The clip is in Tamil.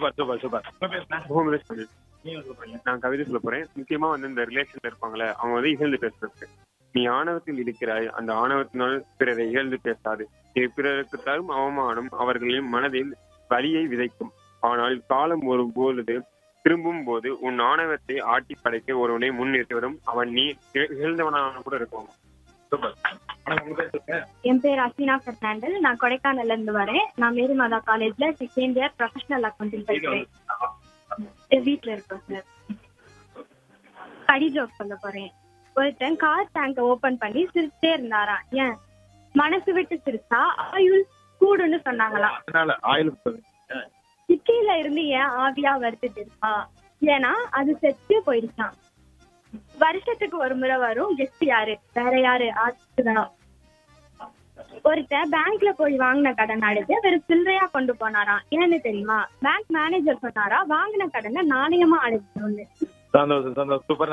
சூப்பர் சூப்பர் சூப்பர் உங்க பேர் என்ன? முகமது சமீர் நீங்க சொல்றீங்க நான் கவிதை சொல்ல போறேன் முக்கியமா வந்து இந்த ரிலேஷன்ல இருப்பாங்களே அவங்க வந்து இகழ்ந்து பேசுறது நீ ஆணவத்தில் இருக்கிறாய் அந்த ஆணவத்தினால் பிறரை இகழ்ந்து பேசாது இது பிறருக்கு தரும் அவமானம் அவர்களின் மனதில் வலியை விதைக்கும் ஆனால் காலம் ஒரு பொழுது திரும்பும் போது உன் ஆணவத்தை ஆட்டி படைக்க ஒருவனை முன்னிட்டு வரும் அவன் நீ இக- இகழ்ந்தவனாக கூட இருக்கும் சூப்பர் வணக்கம் உங்க பேர் சொல்லுங்க என் பேர் அசினா பெர்னாண்டல் நான் கொடைக்கானல்ல இருந்து வரேன் நான் மேரி மாதா காலேஜ்ல செகண்ட் இயர் ப்ரொஃபஷனல் அக்கௌண்டிங் படிக்கிறேன் என் வீட்ல இருக்கேன் சார் கடி ஜோக் சொல்ல போறேன் ஒருத்தன் கார் டேங்க ஓபன் பண்ணி சிரிச்சிட்டே இருந்தாராம் ஏன் மனசு விட்டு சிரிச்சா ஆயுள் கூடுன்னு சொன்னாங்களாம் அதனால ஆயில் சிட்டியில இருந்து ஏன் ஆவியா வருது தெரியுமா ஏன்னா அது செத்து போயிடுச்சான் வருஷத்துக்கு ஒரு முறை வரும் கெஸ்ட் யாரு வேற யாரு ஆச்சுதான் ஒருத்தன் பேங்க்ல போய் வாங்கின கடன் அடைச்சு வெறும் சில்லறையா கொண்டு போனாராம் ஏன்னு தெரியுமா பேங்க் மேனேஜர் சொன்னாரா வாங்கின கடனை நாணயமா அடைச்சிடணும்னு சந்தோஷம் சந்தோஷம் சூப்பர்